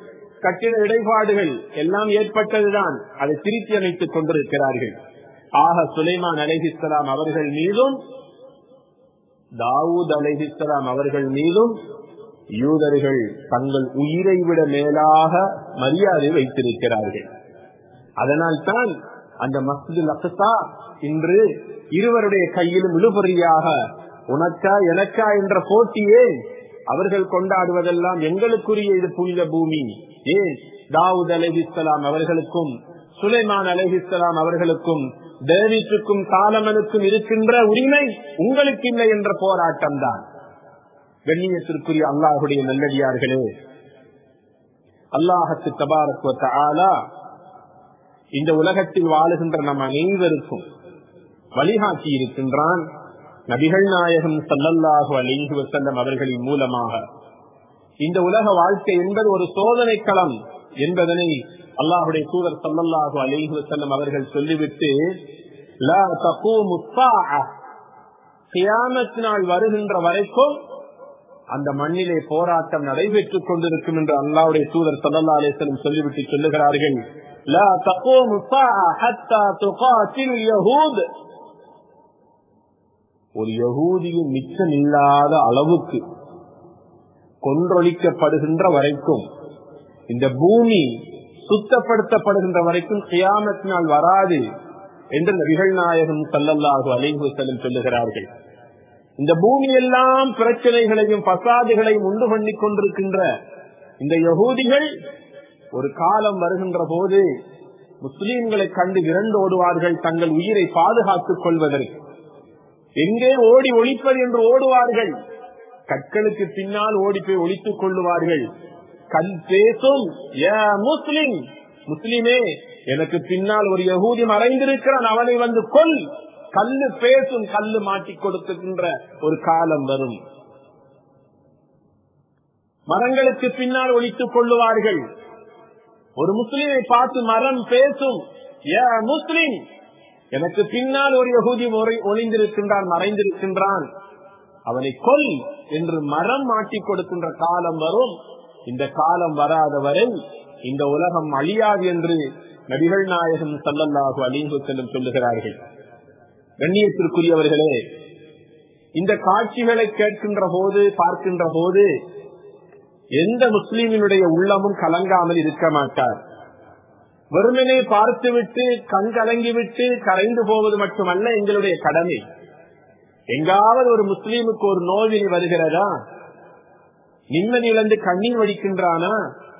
கட்டிட இடைப்பாடுகள் எல்லாம் ஏற்பட்டதுதான் அதை திருத்தி அமைத்துக் கொண்டிருக்கிறார்கள் ஆக சுலைமான் அலைஹிஸ்லாம் அவர்கள் மீதும் தாவூத் அலைஹிஸ்லாம் அவர்கள் மீதும் யூதர்கள் தங்கள் உயிரை விட மேலாக மரியாதை வைத்திருக்கிறார்கள் அதனால் தான் அந்த மஸ்ஜித் அக்சா இன்று இருவருடைய கையிலும் இழுபறியாக உனக்கா எனக்கா என்ற போட்டியே அவர்கள் கொண்டாடுவதெல்லாம் எங்களுக்குரிய இது புனித பூமி ஏன் தாவூத் அலஹிஸ்லாம் அவர்களுக்கும் சுலைமான் அலஹிஸ்லாம் அவர்களுக்கும் தேவிற்றுக்கும் சாலமனுக்கும் இருக்கின்ற உரிமை உங்களுக்கு இல்லை என்ற போராட்டம் தான் கண்ணியத்திற்குரிய அல்லாஹுடைய நல்லடியார்களே அல்லாஹத்து தபாரத்வத்த ஆலா இந்த உலகத்தில் வாழுகின்ற நம் அனைவருக்கும் வழிகாட்டி இருக்கின்றான் நபிகள் நாயகம் சல்லல்லாஹு அலிஹி வசல்லம் அவர்களின் மூலமாக இந்த உலக வாழ்க்கை என்பது ஒரு சோதனை களம் என்பதனை அல்லாஹுடைய தூதர் சல்லல்லாஹு அலிஹி வசல்லம் அவர்கள் சொல்லிவிட்டு நாள் வருகின்ற வரைக்கும் அந்த மண்ணிலே போராட்டம் நடைபெற்றுக் கொண்டிருக்கும் என்று அல்லாவுடைய தூதர் சல்லல்லா அலிஸ்லம் சொல்லிவிட்டு சொல்லுகிறார்கள் ஒரு யகூதியும் மிச்சம் இல்லாத அளவுக்கு கொன்றொழிக்கப்படுகின்ற வரைக்கும் இந்த பூமி சுத்தப்படுத்தப்படுகின்ற வரைக்கும் கியாமத்தினால் வராது என்று நபிகள் நாயகம் சல்லல்லாஹு அலிஹு செல்லும் சொல்லுகிறார்கள் இந்த பூமி எல்லாம் பிரச்சனைகளையும் பசாதுகளையும் உண்டு பண்ணி கொண்டிருக்கின்ற இந்த யகூதிகள் ஒரு காலம் வருகின்ற போது முஸ்லீம்களை கண்டு இரண்டு ஓடுவார்கள் தங்கள் உயிரை பாதுகாத்துக் கொள்வதற்கு எங்கே ஓடி ஒழிப்பது என்று ஓடுவார்கள் கற்களுக்கு பின்னால் ஓடி போய் ஒழித்துக் கொள்ளுவார்கள் கல் பேசும் முஸ்லிம் முஸ்லிமே எனக்கு பின்னால் ஒரு யகூதி மறைந்திருக்கிறான் அவனை வந்து கொல் கல்லு பேசும் கல்லு மாட்டி கொடுக்கின்ற ஒரு காலம் வரும் மரங்களுக்கு பின்னால் ஒழித்துக் கொள்ளுவார்கள் ஒரு முஸ்லிமை பார்த்து மரம் பேசும் முஸ்லிம் எனக்கு பின்னால் ஒரு யகுதி ஒளிந்திருக்கின்றான் மறைந்திருக்கின்றான் அவனை கொல் என்று மரம் மாட்டி கொடுக்கின்ற காலம் வரும் இந்த காலம் வராத வரை இந்த உலகம் அழியாது என்று நபிகள் நாயகம் சல்லல்லாஹு அலிஹு செல்லும் சொல்லுகிறார்கள் கண்ணியத்திற்குரியவர்களே இந்த காட்சிகளை கேட்கின்ற போது பார்க்கின்ற போது எந்த முஸ்லீமினுடைய உள்ளமும் கலங்காமல் இருக்க மாட்டார் வெறுமனே பார்த்துவிட்டு கண் கலங்கிவிட்டு கரைந்து போவது மட்டுமல்ல எங்களுடைய கடமை எங்காவது ஒரு முஸ்லீமுக்கு ஒரு நோய் வருகிறதா நிம்மதி இழந்து கண்ணீர் வடிக்கின்றானா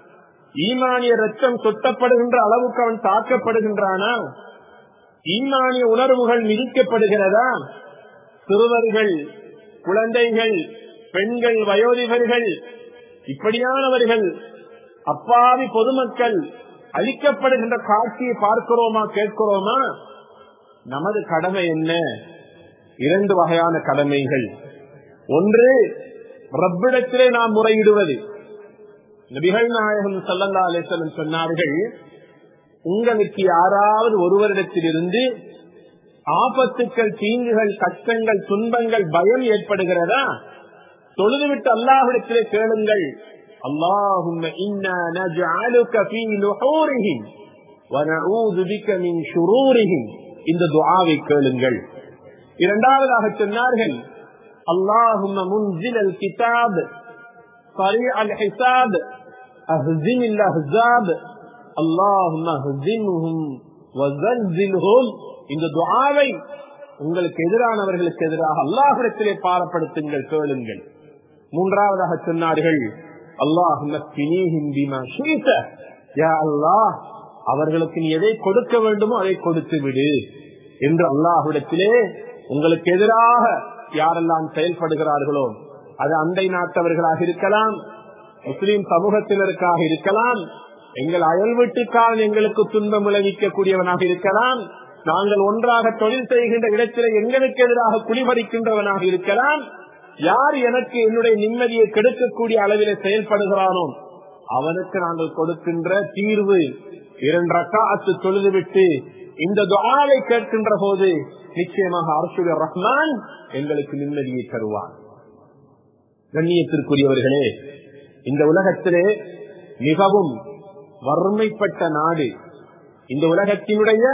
ஈமானிய ரத்தம் சொட்டப்படுகின்ற அளவுக்கு அவன் தாக்கப்படுகின்றானா ஈமானிய உணர்வுகள் மிதிக்கப்படுகிறதா சிறுவர்கள் குழந்தைகள் பெண்கள் வயோதிகர்கள் இப்படியானவர்கள் அப்பாவி பொதுமக்கள் அளிக்கப்படுகின்ற காட்சியை பார்க்கிறோமா கேட்கிறோமா நமது கடமை என்ன இரண்டு வகையான கடமைகள் ஒன்று ரப்பிடத்திலே நாம் முறையிடுவது நபிகள் நாயகம் சல்லல்லா அலிசல்லம் சொன்னார்கள் உங்களுக்கு யாராவது ஒருவரிடத்திலிருந்து ஆபத்துக்கள் தீங்குகள் கஷ்டங்கள் துன்பங்கள் பயம் ஏற்படுகிறதா தொழுதுவிட்டு அல்லாஹிடத்திலே கேளுங்கள் اللهم إنا نجعلك في نحورهم ونعوذ بك من شرورهم இந்த துஆவை கேளுங்கள் இரண்டாவதாக சொன்னார்கள் اللهم منزل الكتاب سريع الحساب اهزم الاحزاب اللهم اهزمهم وزلزلهم இந்த துஆவை உங்களுக்கு எதிரானவர்களுக்கு எதிராக அல்லாஹிடத்திலே பாரப்படுத்துங்கள் கேளுங்கள் மூன்றாவதாக சொன்னார்கள் அல்லாஹ் அவர்களுக்கு நீ எதை கொடுக்க வேண்டுமோ அதை கொடுத்து விடு என்று அல்லாஹ்விடத்திலே உங்களுக்கு எதிராக யாரெல்லாம் செயல்படுகிறார்களோ அது அண்டை நாட்டவர்களாக இருக்கலாம் முஸ்லிம் சமூகத்தினருக்காக இருக்கலாம் எங்கள் அயல் வீட்டுக்காரன் எங்களுக்கு துன்பம் விளைவிக்கக்கூடியவனாக இருக்கலாம் நாங்கள் ஒன்றாக தொழில் செய்கின்ற இடத்திலே எங்களுக்கு எதிராக குடிபறிக்கின்றவனாக இருக்கலாம் யார் எனக்கு என்னுடைய நிம்மதியை கெடுக்கக்கூடிய அளவிலே செயல்படுகிறானோ அவனுக்கு நாங்கள் கொடுக்கின்ற தீர்வு இரண்டு ரக்காத்து தொழுதுவிட்டு இந்த துஆவை கேட்கின்ற போது நிச்சயமாக அரசுடைய ரஹ்மான் எங்களுக்கு நிம்மதியை தருவார் கண்ணியத்திற்குரியவர்களே இந்த உலகத்திலே மிகவும் வறுமைப்பட்ட நாடு இந்த உலகத்தினுடைய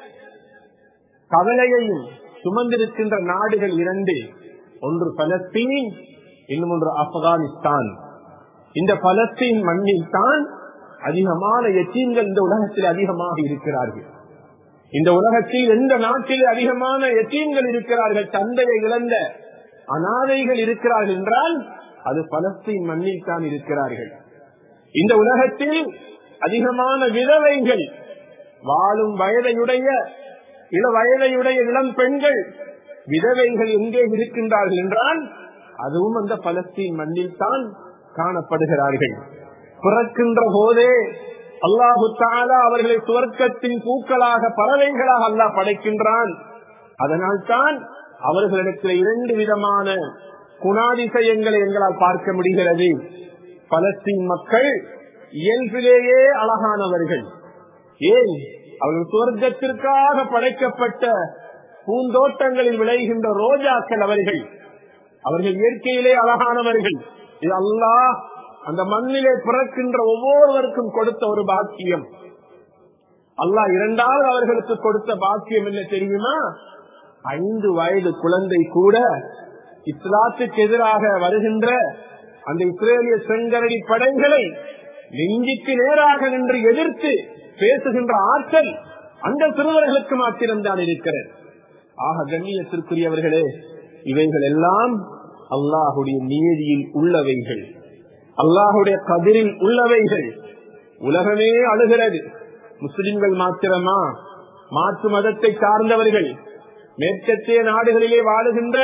கவலையையும் சுமந்திருக்கின்ற நாடுகள் இரண்டு ஒன்று பலஸ்தீன் இன்னும் ஒன்று ஆப்கானிஸ்தான் இந்த பலஸ்தீன் மண்ணில் தான் அதிகமான எத்தீன்கள் இந்த உலகத்தில் அதிகமாக இருக்கிறார்கள் இந்த உலகத்தில் எந்த நாட்டில் அதிகமான எத்தீன்கள் இருக்கிறார்கள் தந்தையை இழந்த அனாதைகள் இருக்கிறார்கள் என்றால் அது பலஸ்தீன் மண்ணில் தான் இருக்கிறார்கள் இந்த உலகத்தில் அதிகமான விதவைகள் வாழும் வயதையுடைய இள வயதையுடைய இளம் பெண்கள் விதவைகள் எங்கே இருக்கின்றார்கள் என்றால் அதுவும் அந்த பலஸ்தீன் மண்ணில் தான் காணப்படுகிறார்கள் பிறக்கின்ற போதே அல்லாஹு தாலா அவர்களை சுவர்க்கத்தின் பூக்களாக பறவைகளாக அல்லாஹ் படைக்கின்றான் அதனால் தான் அவர்களிடத்தில் இரண்டு விதமான குணாதிசயங்களை எங்களால் பார்க்க முடிகிறது பலஸ்தீன் மக்கள் இயல்பிலேயே அழகானவர்கள் ஏன் அவர்கள் சுவர்க்கத்திற்காக படைக்கப்பட்ட பூந்தோட்டங்களில் விளைகின்ற ரோஜாக்கள் அவர்கள் அவர்கள் இயற்கையிலே அழகானவர்கள் இது அல்லாஹ் அந்த மண்ணிலே பிறக்கின்ற ஒவ்வொருவருக்கும் கொடுத்த ஒரு பாக்கியம் அல்லாஹ் இரண்டாவது அவர்களுக்கு கொடுத்த பாக்கியம் என்ன தெரியுமா ஐந்து வயது குழந்தை கூட இஸ்லாத்துக்கு எதிராக வருகின்ற அந்த இஸ்ரேலிய செங்கரடி படைகளை நெஞ்சுக்கு நேராக நின்று எதிர்த்து பேசுகின்ற ஆற்றல் அந்த சிறுவர்களுக்கு மாத்திரம்தான் இருக்கிறது ஆக கண்ணியத்திற்குரியவர்களே இவைகள் எல்லாம் அல்லாஹுடைய நியதியில் உள்ளவைகள் அல்லாஹுடைய கதிரில் உள்ளவைகள் உலகமே அழுகிறது முஸ்லிம்கள் மாத்திரமா மாற்று மதத்தை சார்ந்தவர்கள் மேற்கத்திய நாடுகளிலே வாழுகின்ற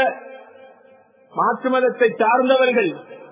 மாற்று மதத்தை சார்ந்தவர்கள்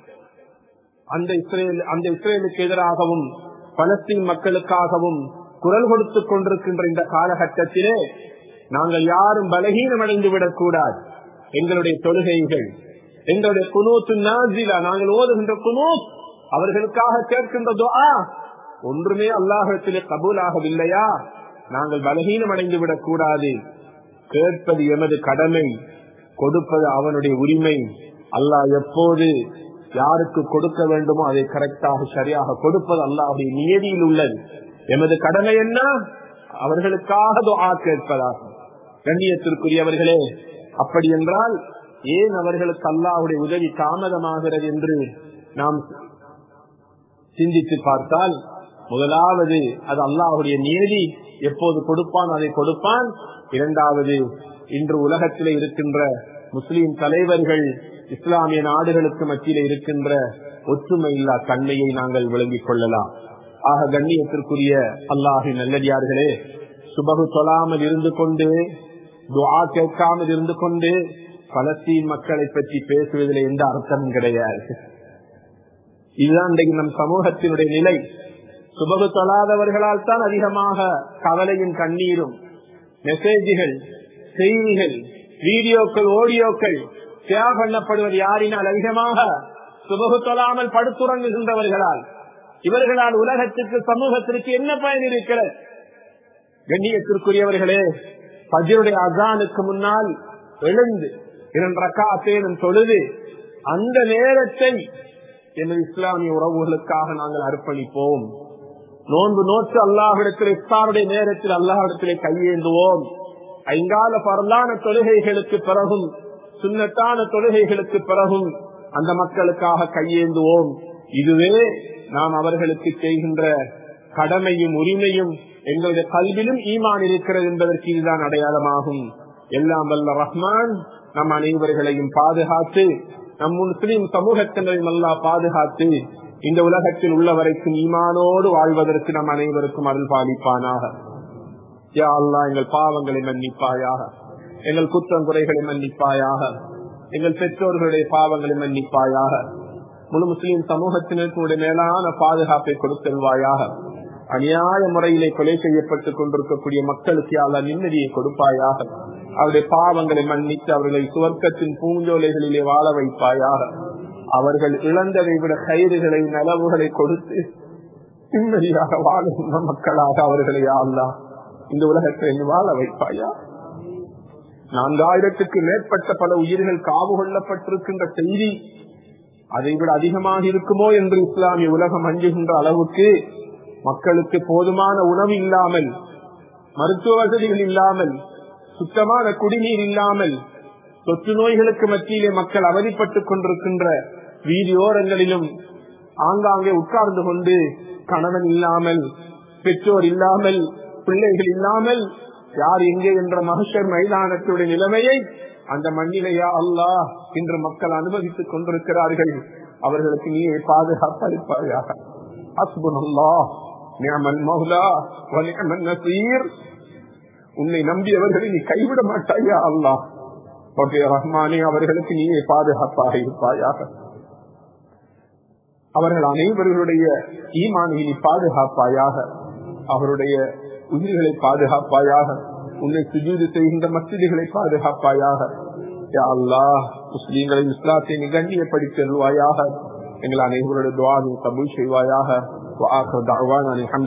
அந்த இஸ்ரேல் அந்த இஸ்ரேலுக்கு எதிராகவும் பலஸ்தீன் மக்களுக்காகவும் குரல் கொடுத்துக் கொண்டிருக்கின்ற இந்த காலகட்டத்திலே நாங்கள் யாரும் பலகீனம் அடைந்து விடக்கூடாது எங்களுடைய தொழுகைகள் எங்களுடைய குனூத்து நாசிலா நாங்கள் ஓதுகின்ற குனூத் அவர்களுக்காக கேட்கின்ற துஆ ஒன்றுமே அல்லாஹத்திலே கபூலாகவில்லையா நாங்கள் பலகீனம் அடைந்து விடக் கூடாது கேட்பது எமது கடமை கொடுப்பது அவனுடைய உரிமை அல்லாஹ் எப்போது யாருக்கு கொடுக்க வேண்டுமோ அதை கரெக்டாக சரியாக கொடுப்பது அல்லாஹுடைய நியதியில் உள்ளது எமது கடமை என்ன அவர்களுக்காக துஆ கேட்பதாகும் கண்ணியத்திற்குரியவர்களே அப்படி என்றால் ஏன் அவர்களுக்கு அல்லாஹுடைய உதவி தாமதமாகிறது என்று நாம் சிந்தித்து பார்த்தால் முதலாவது அது அல்லாஹுடைய நியதி எப்போது கொடுப்பான் அதை கொடுப்பான் இரண்டாவது இன்று உலகத்திலே இருக்கின்ற முஸ்லிம் தலைவர்கள் இஸ்லாமிய நாடுகளுக்கு மத்தியில இருக்கின்ற ஒற்றுமை இல்லா தன்மையை நாங்கள் விளங்கிக் கொள்ளலாம் ஆக கண்ணியத்திற்குரிய அல்லாஹி நல்லடியார்களே சுபகு தொழாமல் இருந்து கொண்டு துவா கேட்காமல் இருந்து கொண்டு பலஸ்தீன் மக்களை பற்றி பேசுவதில் எந்த அர்த்தமும் கிடையாது இதுதான் இன்றைக்கு நம் சமூகத்தினுடைய நிலை சுபகு தொழாதவர்களால் தான் அதிகமாக கவலையும் கண்ணீரும் மெசேஜ்கள் செய்திகள் வீடியோக்கள் ஆடியோக்கள் ஷேர் பண்ணப்படுவது யாரினால் அதிகமாக சுபகு தொழாமல் படுத்துறங்குகின்றவர்களால் இவர்களால் உலகத்திற்கு சமூகத்திற்கு என்ன பயன் இருக்கிறது கண்ணியத்திற்குரியவர்களே பஜருடைய அசானுக்கு முன்னால் எழுந்து இரண்டு ரக்காத்தேனும் தொழுது அந்த நேரத்தை எனது இஸ்லாமிய உறவுகளுக்காக நாங்கள் அர்ப்பணிப்போம் நோன்பு நோற்று அல்லாஹிடத்தில் இஃப்தாருடைய நேரத்தில் அல்லாஹிடத்திலே கையேந்துவோம் ஐங்கால பரலான தொழுகைகளுக்கு பிறகும் சுண்ணத்தான தொழுகைகளுக்கு பிறகும் அந்த மக்களுக்காக கையேந்துவோம் இதுவே நாம் அவர்களுக்கு செய்கின்ற கடமையும் உரிமையும் எங்களுடைய கல்விலும் ஈமான் இருக்கிறது என்பதற்கு இதுதான் அடையாளமாகும் எல்லாம் வல்ல ரஹ்மான் நம் அனைவர்களையும் பாதுகாத்து நம் முஸ்லிம் சமூகத்தினரையும் அல்லா பாதுகாத்து இந்த உலகத்தில் உள்ள வரைக்கும் ஈமானோடு வாழ்வதற்கு நம் அனைவருக்கும் அருள் பாலிப்பானாக யா அல்லா எங்கள் பாவங்களை மன்னிப்பாயாக எங்கள் குற்றம் குறைகளை மன்னிப்பாயாக எங்கள் பெற்றோர்களுடைய பாவங்களை மன்னிப்பாயாக முழு முஸ்லிம் சமூகத்தினருக்கு மேலான பாதுகாப்பை கொடுத்தல்வாயாக அநியாய முறையிலே கொலை செய்யப்பட்டுக் கொண்டிருக்கக்கூடிய மக்களுக்கு அல்ல நிம்மதியை கொடுப்பாயாக அவருடைய பாவங்களை மன்னித்து அவர்களை சுவர்க்கத்தின் பூஞ்சோலைகளிலே வாழ வைப்பாயாக அவர்கள் இழந்ததை விட கயிறுகளை நலவுகளை கொடுத்து நிம்மதியாக வாழுகின்ற மக்களாக அவர்களை அல்லா இந்த உலகத்தை வாழ வைப்பாயா நான்காயிரத்துக்கு மேற்பட்ட பல உயிர்கள் காவு கொள்ளப்பட்டிருக்கின்ற செய்தி அதை விட அதிகமாக இருக்குமோ என்று இஸ்லாமிய உலகம் அஞ்சுகின்ற அளவுக்கு மக்களுக்கு போதுமான உணவு இல்லாமல் மருத்துவ வசதிகள் இல்லாமல் சுத்தமான குடிநீர் இல்லாமல் தொற்று நோய்களுக்கு மத்தியிலே மக்கள் அவதிப்பட்டுக் கொண்டிருக்கின்ற வீதியோரங்களிலும் ஆங்காங்கே உட்கார்ந்து கொண்டு கணவன் இல்லாமல் பெற்றோர் இல்லாமல் பிள்ளைகள் இல்லாமல் யார் எங்கே என்ற மகஷர் மைதானத்துடைய நிலைமையை அந்த மண்ணிலையா அல்லாஹ் இன்று மக்கள் அனுபவித்துக் கொண்டிருக்கிறார்கள் அவர்களுக்கு நீயே பாதுகாப்பளிப்பாயாக அஸ்புனல்லா நியமல் மௌலா வனியமன் நசீர் உன்னை நம்பியவர்களை நீ கைவிட மாட்டாயா அல்லாஹ் ஓகே ரஹ்மானே அவர்களுக்கு நீயே பாதுகாப்பாக இருப்பாயாக அவர்கள் அனைவர்களுடைய ஈமானை நீ பாதுகாப்பாயாக அவருடைய உயிர்களை பாதுகாப்பாயாக உன்னை சுஜூது செய்கின்ற மசிதிகளை பாதுகாப்பாயாக அல்லாஹ் முஸ்லீம்களின் இஸ்லாத்தை நீ கண்ணியப்படுத்தி செல்வாயாக எங்கள் அனைவருடைய துவாவை கபூல் செய்வாயாக